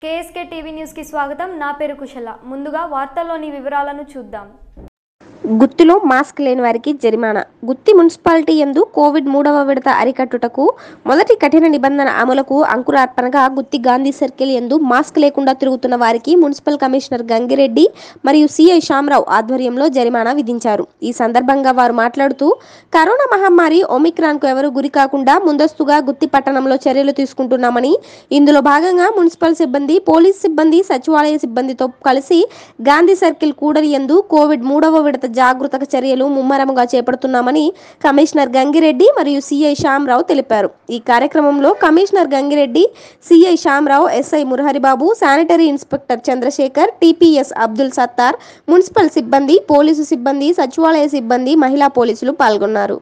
KSK TV న్యూస్కి స్వాగతం నా పేరు కుశల ముందుగా వార్తల్లోని వివరాలను చూద్దాం గుత్తిలో మాస్క్ లేని వారికి జరిమానా గుత్తి మున్సిపాలిటీ యందు కోవిడ్ మూడవ విడత అరికట్టుటకు మొదటి కఠిన నిబంధన అమలుకు అంకురార్పణగా గుత్తి గాంధీ సర్కిల్ యందు మాస్క్ లేకుండా తిరుగుతున్న వారికి మున్సిపల్ కమిషనర్ గంగిరెడ్డి మరియు సిఐ శ్యామరావు ఆధ్వర్యంలో జరిమానా విధించారు ఈ సందర్భంగా వారు మాట్లాడుతూ కరోనా మహమ్మారి ఒమిక్రాన్కు ఎవరు గురి కాకుండా ముందస్తుగా గుత్తి పట్టణంలో చర్యలు తీసుకుంటున్నామని ఇందులో భాగంగా మున్సిపల్ సిబ్బంది పోలీస్ సిబ్బంది సచివాలయ సిబ్బందితో కలిసి గాంధీ సర్కిల్ కూడలి యందు కోవిడ్ మూడవ విడత జాగృత చర్యలు ముమ్మరముగా చేపడుతున్నామని కమిషనర్ గంగిరెడ్డి మరియు సిఐ శ్యామరావు తెలిపారు ఈ కార్యక్రమంలో commissioner Gangireddy CI Shyamarao SI Muraharibabu sanitary inspector Chandrashekar TPS Abdul Sattar municipal సిబ్బంది పోలీసు సిబ్బంది సచివాలయ సిబ్బంది మహిళా పోలీసులు పాల్గొన్నారు